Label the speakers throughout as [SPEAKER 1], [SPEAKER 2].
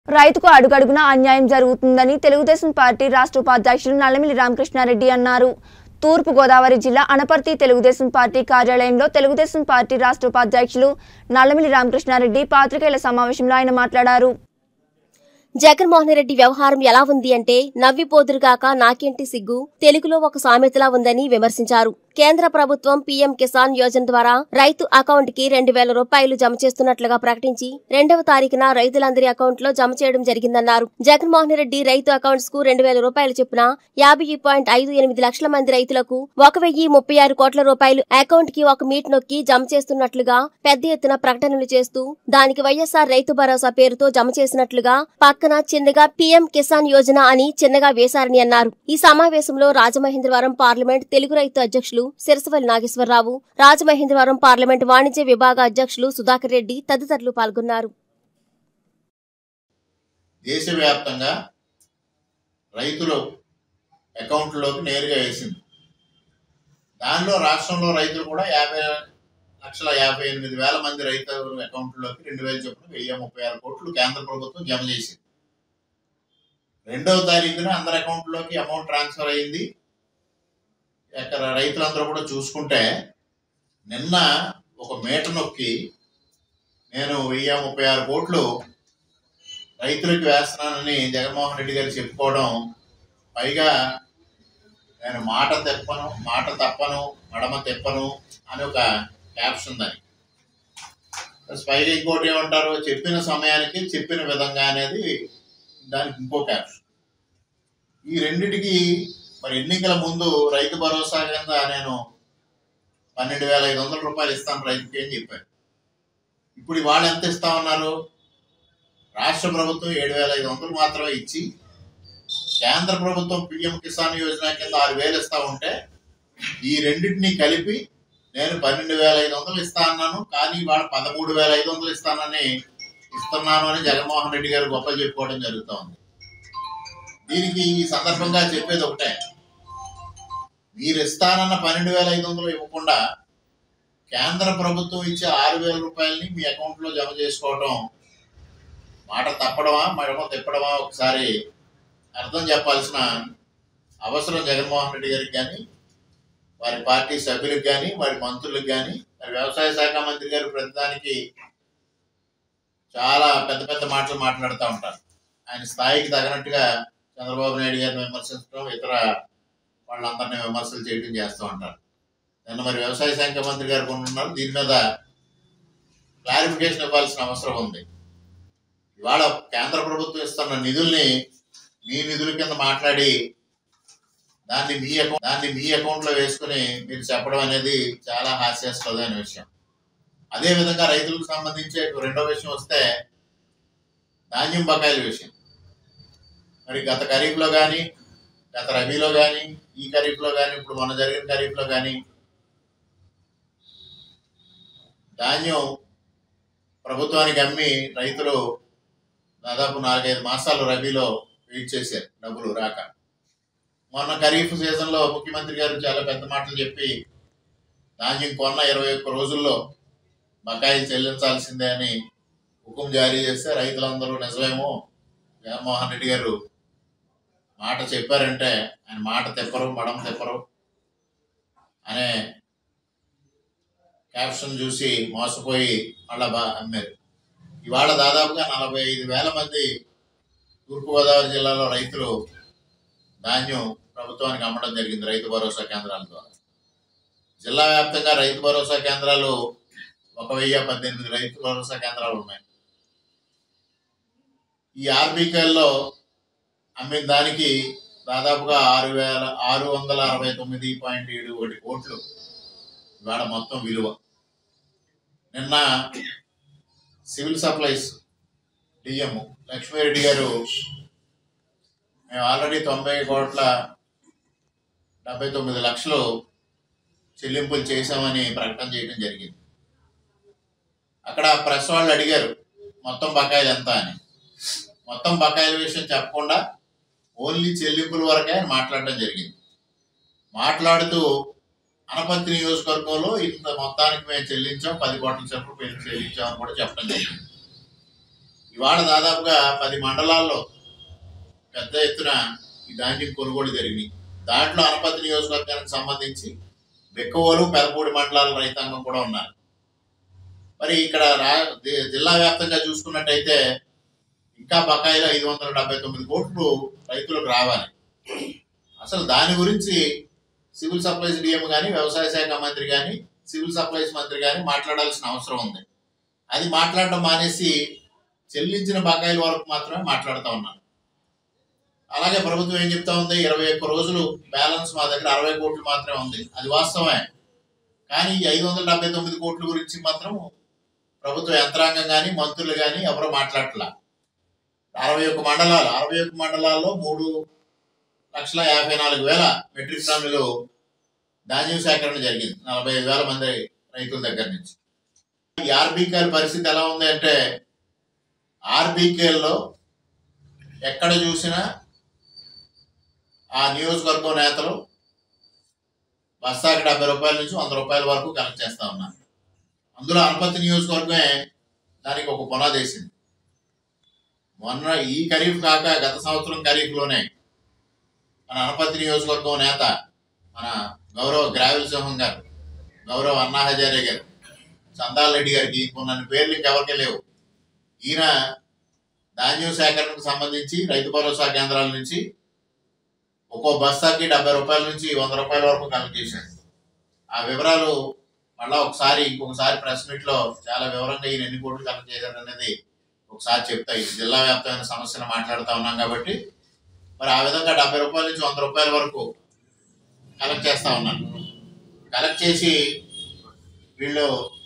[SPEAKER 1] రైతుకు అడుగడుగునా అన్యాయం జరుగుతుందని తెలుగుదేశం పార్టీ రాష్ట్ర ఉపాధ్యక్షులు నల్లమిల్లి రామకృష్ణారెడ్డి అన్నారు తూర్పు గోదావరి జిల్లా అనపర్తి తెలుగుదేశం పార్టీ కార్యాలయంలో తెలుగుదేశం పార్టీ రాష్ట్ర ఉపాధ్యక్షులు నల్లమిల్లి రామకృష్ణారెడ్డి పాత్రికేయుల సమావేశంలో ఆయన మాట్లాడారు
[SPEAKER 2] జగన్మోహన్ రెడ్డి వ్యవహారం ఎలా ఉంది అంటే నవ్విపోదురుగాక నాకేంటి సిగ్గు తెలుగులో ఒక సామెతలా ఉందని విమర్శించారు కేంద్ర ప్రభుత్వం పీఎం కిసాన్ యోజన ద్వారా రైతు అకౌంట్ కి రెండు వేల రూపాయలు జమ చేస్తున్నట్లుగా ప్రకటించి రెండవ తారీఖున రైతులందరి అకౌంట్ లో జమ చేయడం జరిగిందన్నారు జగన్మోహన్ రెడ్డి రైతు అకౌంట్స్ కు రెండు వేల రూపాయలు చొప్పున యాభై పాయింట్ ఐదు ఎనిమిది లక్షల మంది రైతులకు ఒక వెయ్యి ముప్పై ఆరు కోట్ల రూపాయలు అకౌంట్ కి ఒక మీట్ నొక్కి జమ చేస్తున్నట్లుగా పెద్ద ఎత్తున ప్రకటనలు చేస్తూ దానికి వైఎస్ఆర్ రైతు భరోసా పేరుతో జమ చేసినట్లుగా పక్కన చిన్నగా పీఎం కిసాన్ యోజన అని చిన్నగా వేశారని అన్నారు ఈ సమావేశంలో రాజమహేంద్రవరం పార్లమెంట్ తెలుగు రైతు అధ్యక్షులు సిరసవల్లి నాగేశ్వరరావు రాజమహేంద్రవరం పార్లమెంట్ వాణిజ్య విభాగ అధ్యక్షులు సుధాకర్ రెడ్డి తదితరులు పాల్గొన్నారు
[SPEAKER 3] దేశవ్యాప్తంగా రైతులు అకౌంట్లోకి నేరుగా వేసింది దానిలో రాష్ట్రంలో రైతులు కూడా యాభై లక్షల యాభై ఎనిమిది వేల మంది రైతుల అకౌంట్లోకి రెండు వేల చొప్పున వెయ్యి ముప్పై ఆరు కోట్లు కేంద్ర ప్రభుత్వం జమ చేసింది రెండవ తారీఖున అందరి అకౌంట్లోకి అమౌంట్ ట్రాన్స్ఫర్ అయింది ఇక్కడ రైతులందరూ కూడా చూసుకుంటే నిన్న ఒక మేట నొక్కి నేను వెయ్యి ముప్పై ఆరు కోట్లు రైతులకు వేస్తున్నానని జగన్మోహన్ రెడ్డి గారు చెప్పుకోవడం పైగా నేను మాట తెప్పను మాట తప్పను మడమ తెప్పను అని ఒక క్యాప్షన్ దాని ప్లస్ పైగా ఇంకోటి ఏమంటారు చెప్పిన సమయానికి చెప్పిన విధంగా అనేది దానికి ఇంకో క్యాప్షన్ ఈ రెండిటికి మరి ఎన్నికల ముందు రైతు భరోసా కింద నేను పన్నెండు వేల ఐదు వందల రూపాయలు ఇస్తాను రైతుకి అని చెప్పారు ఇప్పుడు వాళ్ళు ఎంత ఇస్తా ఉన్నారు రాష్ట్ర ప్రభుత్వం ఏడు వేల ఐదు వందలు మాత్రమే ఇచ్చి కేంద్ర ప్రభుత్వం పిఎం కిసాన్ యోజన కింద ఆరు వేలు ఇస్తా ఉంటే ఈ రెండింటిని కలిపి నేను పన్నెండు వేల ఐదు వందలు ఇస్తా అన్నాను కానీ ఇవాళ పదమూడు వేల ఐదు వందలు ఇస్తానని ఇస్తున్నాను అని జగన్మోహన్ రెడ్డి గారు గొప్పలు చెప్పుకోవడం జరుగుతూ ఉంది దీనికి ఈ సందర్భంగా చెప్పేది ఒకటే మీరు ఇస్తానన్న పన్నెండు వేల ఐదు వందలు ఇవ్వకుండా కేంద్ర ప్రభుత్వం ఇచ్చే ఆరు వేల రూపాయలని మీ అకౌంట్లో జమ చేసుకోవడం మాట తప్పడమా మడమ తిప్పడమా ఒకసారి అర్థం చెప్పాల్సిన అవసరం జగన్మోహన్ రెడ్డి గారికి కానీ వారి పార్టీ సభ్యులకు కానీ వారి మంత్రులకు కానీ మరి వ్యవసాయ శాఖ మంత్రి గారు ప్రతిదానికి చాలా పెద్ద పెద్ద మాటలు మాట్లాడుతూ ఉంటారు ఆయన స్థాయికి తగినట్టుగా చంద్రబాబు నాయుడు గారిని విమర్శించడం ఇతర వాళ్ళందరినీ విమర్శలు చేయడం చేస్తూ ఉంటారు నిన్న మరి వ్యవసాయ శాఖ మంత్రి గారు కొన్ని ఉన్నారు దీని మీద క్లారిఫికేషన్ ఇవ్వాల్సిన అవసరం ఉంది ఇవాళ కేంద్ర ప్రభుత్వం ఇస్తున్న నిధుల్ని మీ నిధుల కింద మాట్లాడి దాన్ని మీ అకౌంట్ దాన్ని మీ అకౌంట్ లో వేసుకుని మీరు చెప్పడం అనేది చాలా హాస్యాస్పదమైన విషయం అదే విధంగా రైతులకు సంబంధించి రెండో విషయం వస్తే ధాన్యం బకాయిల విషయం మరి గత ఖరీఫ్లో కానీ గత రబీలో కానీ ఈ ఖరీఫ్లో కానీ ఇప్పుడు మొన్న జరిగిన ఖరీఫ్లో కానీ ధాన్యం ప్రభుత్వానికి అమ్మి రైతులు దాదాపు నాలుగైదు మాసాలు రబీలో వెయిట్ చేశారు డబ్బులు రాక మొన్న ఖరీఫ్ సీజన్లో ముఖ్యమంత్రి గారు చాలా పెద్ద మాటలు చెప్పి ధాన్యం కొన్న ఇరవై ఒక్క రోజుల్లో బకాయిలు చెల్లించాల్సిందే అని హుకుం జారీ చేస్తే రైతులందరూ నిజమేమో జగన్మోహన్ రెడ్డి గారు మాట చెప్పారంటే ఆయన మాట తెప్పరు మడం తెప్పరు అనే క్యాప్షన్ చూసి మోసపోయి మళ్ళా బా అమ్మారు ఇవాళ దాదాపుగా నలభై ఐదు వేల మంది తూర్పుగోదావరి జిల్లాలో రైతులు ధాన్యం ప్రభుత్వానికి అమ్మడం జరిగింది రైతు భరోసా కేంద్రాల ద్వారా జిల్లా వ్యాప్తంగా రైతు భరోసా కేంద్రాలు ఒక వెయ్యి పద్దెనిమిది రైతు భరోసా కేంద్రాలు ఉన్నాయి ఈ ఆర్బీకేల్లో అమ్మిన దానికి దాదాపుగా ఆరు వేల ఆరు వందల అరవై తొమ్మిది పాయింట్ ఏడు ఒకటి కోట్లు ఇవాళ మొత్తం విలువ నిన్న సివిల్ సప్లైస్ డిఎం లక్ష్మీరెడ్డి గారు మేము ఆల్రెడీ తొంభై కోట్ల డెబ్బై తొమ్మిది లక్షలు చెల్లింపులు చేశామని ప్రకటన చేయడం జరిగింది అక్కడ ప్రెస్ వాళ్ళు అడిగారు మొత్తం బకాయిలు ఎంత అని మొత్తం బకాయిల విషయం చెప్పకుండా ఓన్లీ చెల్లింపుల వరకే ఆయన మాట్లాడడం జరిగింది మాట్లాడుతూ అనపత్తి నియోజకవర్గంలో ఇంత మొత్తానికి మేము చెల్లించాం పది కోట్ల చొప్పున మేము చెల్లించాం అని కూడా చెప్పడం జరిగింది ఇవాళ దాదాపుగా పది మండలాల్లో పెద్ద ఎత్తున ఈ ధాన్యం కొనుగోలు జరిగినాయి దాంట్లో అనపతి నియోజకవర్గానికి సంబంధించి బెక్కవోలు పెదపూడి మండలాల రైతాంగం కూడా ఉన్నారు మరి ఇక్కడ రా ది- జిల్లా వ్యాప్తంగా చూసుకున్నట్టయితే ఇంకా బకాయిలు ఐదు వందల డెబ్బై తొమ్మిది కోట్లు రైతులకు రావాలి అసలు దాని గురించి సివిల్ సప్లైస్ డిఎం కానీ వ్యవసాయ శాఖ మంత్రి కానీ సివిల్ సప్లైస్ మంత్రి కానీ మాట్లాడాల్సిన అవసరం ఉంది అది మాట్లాడడం మానేసి చెల్లించిన బకాయిల వరకు మాత్రమే మాట్లాడుతూ ఉన్నారు అలాగే ప్రభుత్వం ఏం చెప్తా ఉంది ఇరవై ఒక్క రోజులు బ్యాలెన్స్ మా దగ్గర అరవై కోట్లు మాత్రమే ఉంది అది వాస్తవమే కానీ ఈ ఐదు వందల డెబ్బై తొమ్మిది కోట్ల గురించి మాత్రం ప్రభుత్వ యంత్రాంగం కానీ మంత్రులు కానీ ఎవరో మాట్లాడట్లా అరవై ఒక్క మండలాలు అరవై ఒక్క మండలాల్లో మూడు లక్షల యాభై నాలుగు వేల మెట్రిక్ టన్నులు ధాన్యం సేకరణ జరిగింది నలభై ఐదు వేల మంది రైతుల దగ్గర నుంచి ఈ ఆర్బీకేల పరిస్థితి ఎలా ఉంది అంటే ఆర్బీకేల్లో ఎక్కడ చూసినా ఆ నియోజకవర్గం నేతలు బస్తాకి డెబ్బై రూపాయల నుంచి వంద రూపాయల వరకు కలెక్ట్ చేస్తా ఉన్నారు అందులో అనపతి నియోజకవర్గమే దానికి ఒక పునాది వేసింది మొన్న ఈ ఖరీఫ్ కాక గత సంవత్సరం ఖరీఫ్లోనే మన అనపతి నియోజకవర్గం నేత మన గౌరవ గ్రావిల్ సింహం గారు గౌరవ అన్నా హజారే గారు చందాల్ రెడ్డి గారికి కొన్ని పేర్లు ఇంకెవరికి లేవు ఈయన ధాన్యం సేకరణకు సంబంధించి రైతు భరోసా కేంద్రాల నుంచి ఒక్కో బస్తాకి డెబ్బై రూపాయల నుంచి వంద రూపాయల వరకు కలెక్ట్ చేశాడు ఆ వివరాలు మళ్ళా ఒకసారి ఇంకొకసారి ప్రెస్ మీట్ లో చాలా వివరంగా ఈయన ఎన్ని కోట్లు కలెక్ట్ చేశారు అనేది ఒకసారి చెప్తా ఈ జిల్లా వ్యాప్తమైన సమస్యను మాట్లాడుతూ ఉన్నాం కాబట్టి మరి ఆ విధంగా డెబ్బై రూపాయల నుంచి వంద రూపాయల వరకు కలెక్ట్ చేస్తా ఉన్నాను కలెక్ట్ చేసి వీళ్ళు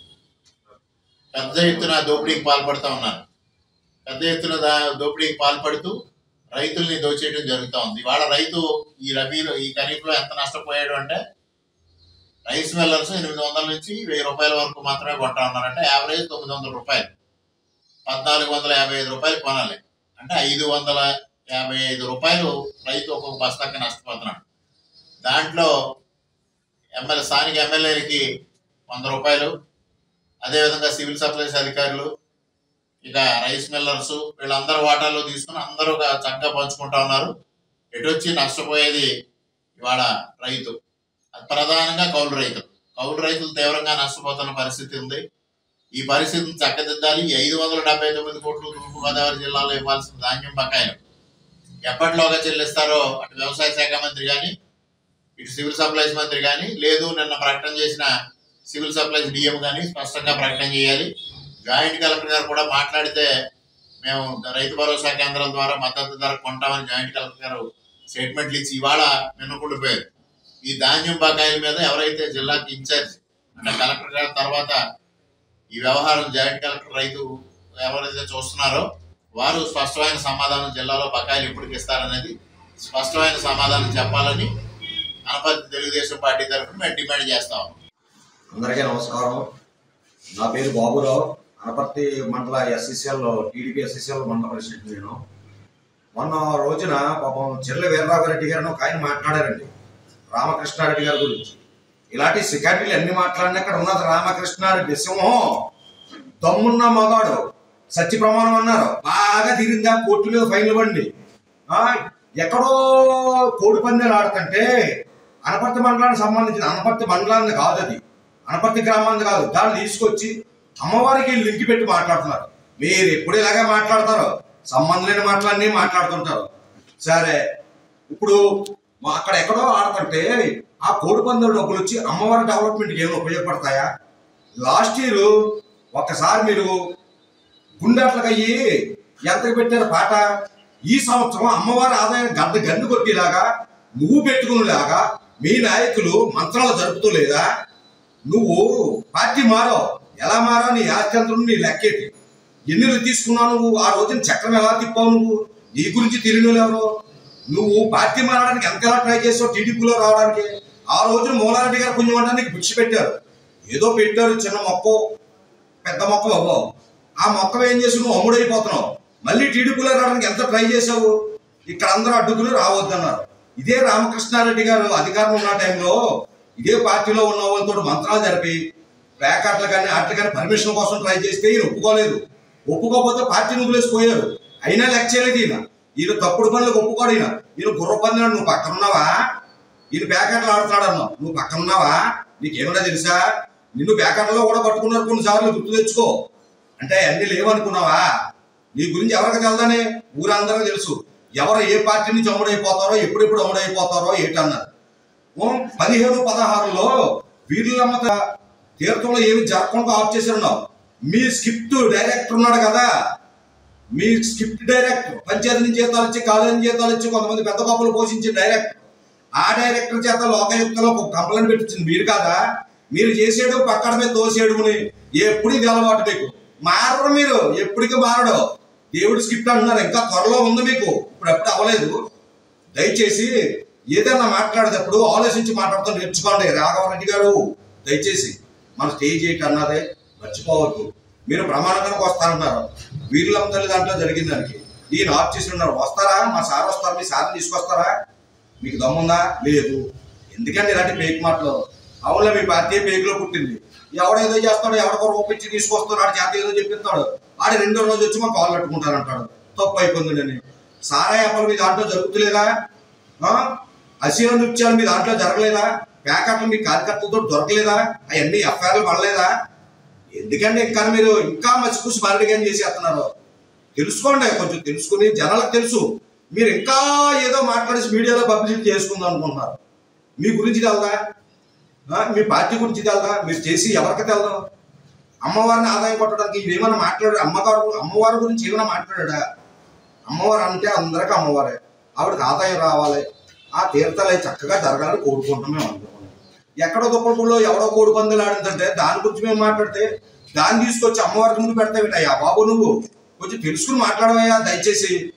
[SPEAKER 3] పెద్ద ఎత్తున దోపిడీకి పాల్పడుతూ ఉన్నారు పెద్ద ఎత్తున దా- దోపిడీకి పాల్పడుతూ రైతుల్ని దోచేయడం జరుగుతూ ఉంది ఇవాళ రైతు ఈ రబీలో ఈ ఖరీఫ్లో ఎంత నష్టపోయాడు అంటే రైస్ మిల్లర్స్ ఎనిమిది వందల నుంచి వెయ్యి రూపాయల వరకు మాత్రమే కొంటా ఉన్నారంటే యావరేజ్ తొమ్మిది వందల రూపాయలు పద్నాలుగు వందల యాభై ఐదు రూపాయలు కొనాలి అంటే ఐదు వందల యాభై ఐదు రూపాయలు రైతు ఒక్కొక్క బస్తాకి నష్టపోతున్నాడు దాంట్లో ఎమ్మెల్యే స్థానిక ఎమ్మెల్యేలకి వంద రూపాయలు అదేవిధంగా సివిల్ సప్లైస్ అధికారులు ఇక రైస్ మిల్లర్స్ వీళ్ళందరూ వాటాల్లో తీసుకుని అందరూ ఒక చక్కగా పంచుకుంటా ఉన్నారు ఎటు వచ్చి నష్టపోయేది ఇవాళ రైతు అది ప్రధానంగా కౌలు రైతులు కౌలు రైతులు తీవ్రంగా నష్టపోతున్న పరిస్థితి ఉంది ఈ పరిస్థితిని చక్కదిద్దాలి ఈ ఐదు వందల డెబ్బై తొమ్మిది కోట్లు తూర్పుగోదావరి జిల్లాలో ఇవ్వాల్సిన ధాన్యం బకాయిలు ఎప్పటిలోగా చెల్లిస్తారో అటు వ్యవసాయ శాఖ మంత్రి కానీ ఇటు సివిల్ సప్లైస్ మంత్రి కానీ లేదు నిన్న ప్రకటన చేసిన సివిల్ సప్లైస్ డిఎం కానీ స్పష్టంగా ప్రకటన చేయాలి జాయింట్ కలెక్టర్ గారు కూడా మాట్లాడితే మేము రైతు భరోసా కేంద్రాల ద్వారా మద్దతు ధర కొంటామని జాయింట్ కలెక్టర్ గారు స్టేట్మెంట్లు ఇచ్చి ఇవాళ నిన్నకుండిపోయారు ఈ ధాన్యం బకాయిల మీద ఎవరైతే జిల్లాకి ఇన్ఛార్జ్ అంటే కలెక్టర్ గారి తర్వాత ఈ వ్యవహారం జాయింట్ కలెక్టర్ రైతు ఎవరైతే చూస్తున్నారో వారు స్పష్టమైన సమాధానం జిల్లాలో బకాయిలు ఎప్పటికి ఇస్తారనేది స్పష్టమైన సమాధానం చెప్పాలని అనపర్తి తెలుగుదేశం పార్టీ తరఫున మేము డిమాండ్ చేస్తాం
[SPEAKER 4] అందరికీ నమస్కారం నా పేరు బాబురావు అనపర్తి మండల ఎస్సీసీఎల్ టీడీపీ ఎస్సీసీఎల్ మండల ప్రెసిడెంట్ నేను మొన్న రోజున పాపం చెర్ల వీరరాఘవరెడ్డి గారిని ఒక ఆయన మాట్లాడారండి రామకృష్ణారెడ్డి గారి గురించి ఇలాంటి సెక్రటరీలు ఎన్ని మాట్లాడినా అక్కడ ఉన్నది రామకృష్ణారెడ్డి సింహం దమ్మున్న మగాడు సత్య ప్రమాణం అన్నారు బాగా తిరిగింది ఆ కోర్టు మీద ఫైన్లు బండి ఆ, ఎక్కడో కోడి పందాలు ఆడుతుంటే అనపర్తి మండలానికి సంబంధించిన అనపర్తి మండలాన్ని కాదు అది అనపర్తి గ్రామాన్ని కాదు దాన్ని తీసుకొచ్చి అమ్మవారికి లింక్ పెట్టి మాట్లాడుతున్నారు మీరు ఎప్పుడు ఇలాగే మాట్లాడతారు సంబంధం లేని మాటలన్నీ మాట్లాడుతుంటారు సరే ఇప్పుడు మా అక్కడ ఎక్కడో ఆడుతుంటే ఆ కోడి పందుల డబ్బులు వచ్చి అమ్మవారి డెవలప్మెంట్కి ఏమైనా ఉపయోగపడతాయా లాస్ట్ ఇయర్ ఒక్కసారి మీరు గుండెట్లకు అయ్యి ఎంతకు పెట్టారు పాట ఈ సంవత్సరం అమ్మవారి ఆదాయం గద్ద గండు కొట్టేలాగా నువ్వు పెట్టుకునేలాగా మీ నాయకులు మంత్రాలు జరుపుతూ లేదా నువ్వు పార్టీ మారో ఎలా మారో నీ యాచంత్రం నీ లెక్కేటి ఎన్ని తీసుకున్నావు నువ్వు ఆ రోజున చక్రం ఎలా తిప్పావు నువ్వు నీ గురించి తెలియని ఎవరు నువ్వు పార్టీ మారడానికి ఎంతలా ట్రై చేసావు టీడీపీలో రావడానికి ఆ రోజున మూలారెడ్డి గారు కొంచెం నీకు భిక్ష పెట్టారు ఏదో పెట్టారు చిన్న మొక్క పెద్ద మొక్క అవ్వవు ఆ మొక్క ఏం చేసి నువ్వు అమ్ముడైపోతున్నావు మళ్ళీ టీడీపీలో రావడానికి ఎంత ట్రై చేసావు ఇక్కడ అందరూ అడ్డుకుని రావద్దన్నారు ఇదే రామకృష్ణారెడ్డి గారు అధికారం ఉన్న టైంలో ఇదే పార్టీలో ఉన్న వాళ్ళతో మంత్రాలు జరిపి ప్యాకెట్లు కానీ వాటి కానీ పర్మిషన్ కోసం ట్రై చేస్తే ఈయన ఒప్పుకోలేదు ఒప్పుకోకపోతే పార్టీని వదిలేసిపోయారు అయినా లెక్క చేయలేదు ఈయన ఈయన తప్పుడు పనులకు ఒప్పుకోడు ఈయన ఈయన గుర్ర పనులు నువ్వు పక్కన ఉన్నావా ఈయన బ్యాకెట్లు ఆడుతున్నాడు అన్నావు నువ్వు పక్కన ఉన్నావా నీకేమన్నా తెలుసా నిన్ను బ్యాకెట్లో కూడా పట్టుకున్నారు కొన్నిసార్లు గుర్తు తెచ్చుకో అంటే అన్ని లేవనుకున్నావా నీ గురించి ఎవరికి తెలదని ఊరందరూ తెలుసు ఎవరు ఏ పార్టీ నుంచి అమ్ముడైపోతారో ఎప్పుడెప్పుడు అమ్ముడైపోతారో ఏంటన్నారు ఓ, పదిహేను పదహారులో వీరులమ్మ తీర్థంలో ఏమి జరగకుండా ఆఫ్ చేసి ఉన్నావు మీ స్క్రిప్ట్ డైరెక్టర్ ఉన్నాడు కదా మీ స్క్రిప్ట్ డైరెక్టర్ పంచాయతీ నుంచి జీతాలు ఇచ్చి కాలేజీ నుంచి జీతాలు ఇచ్చి కొంతమంది పెద్ద పాపలు పోషించే డైరెక్టర్ ఆ డైరెక్టర్ చేత లోకయుక్తలో ఒక కంప్లైంట్ పెట్టించింది మీరు కాదా మీరు చేసేడు పక్కన మీద తోసేడుని ఎప్పుడు ఇది అలవాటు మీకు మారరు మీరు ఎప్పటికీ మారడు దేవుడి స్క్రిప్ట్ అంటున్నారు ఇంకా త్వరలో ఉంది మీకు ఇప్పుడు ఎప్పుడు అవ్వలేదు దయచేసి ఏదైనా మాట్లాడేటప్పుడు ఆలోచించి మాట్లాడుతూ నేర్చుకోండి రాఘవరెడ్డి గారు దయచేసి మన స్టేజ్ ఎయిట్ అన్నదే మర్చిపోవద్దు మీరు ప్రమాణకానికి వస్తానంటున్నారు వీరులమ్మ తల్లి దాంట్లో జరిగిన దానికి ఈయన ఆఫ్ చేసి ఉన్నారు వస్తారా మా సార్ వస్తారు మీ సార్ని తీసుకొస్తారా మీకు దమ్ముందా లేదు ఎందుకంటే ఇలాంటి పేక్ మాటలు అవునులే మీ పార్టీ పేకులో పుట్టింది ఎవడేదో చేస్తాడో ఎవడికో రూపించి తీసుకొస్తాడు ఆడి చేత ఏదో చెప్పిస్తాడు ఆడి రెండో రోజు వచ్చి మా కాల్ పెట్టుకుంటానంటాడు తప్పు అయిపోయింది అని సారా యాపలు మీ దాంట్లో జరుగుతులేదా ఆ? అసీల నృత్యాలు మీ దాంట్లో జరగలేదా ప్యాకెట్లు మీ కార్యకర్తలతో దొరకలేదా అవన్నీ ఎఫ్ఐఆర్లు పడలేదా ఎందుకంటే ఇంకా మీరు ఇంకా మసిపూసి బారడిగా చేసేస్తున్నారు తెలుసుకోండి కొంచెం తెలుసుకుని జనాలకు తెలుసు మీరు ఇంకా ఏదో మాట్లాడేసి మీడియాలో పబ్లిసిటీ చేసుకుందాం అనుకుంటున్నారు మీ గురించి తెలదా ఆ, మీ పార్టీ గురించి తెలదా మీరు చేసి ఎవరికి తెలదు అమ్మవారిని ఆదాయం కొట్టడానికి ఇవేమైనా మాట్లాడారు అమ్మగారు అమ్మవారి గురించి ఏమైనా మాట్లాడా అమ్మవారు అంటే అందరికీ అమ్మవారే ఆవిడకి ఆదాయం రావాలి ఆ తీర్థాలు అవి చక్కగా జరగాలని కోరుకుంటాం మేము అనుకున్నాం ఎక్కడో దుప్పటిలో ఎవడో కోడి పందులు ఆడిందంటే దాని గురించి మేము మాట్లాడితే దాన్ని తీసుకొచ్చి అమ్మవారికి ముందు పెడతావిటయ్యా బాబు నువ్వు కొంచెం తెలుసుకుని మాట్లాడవయ్యా దయచేసి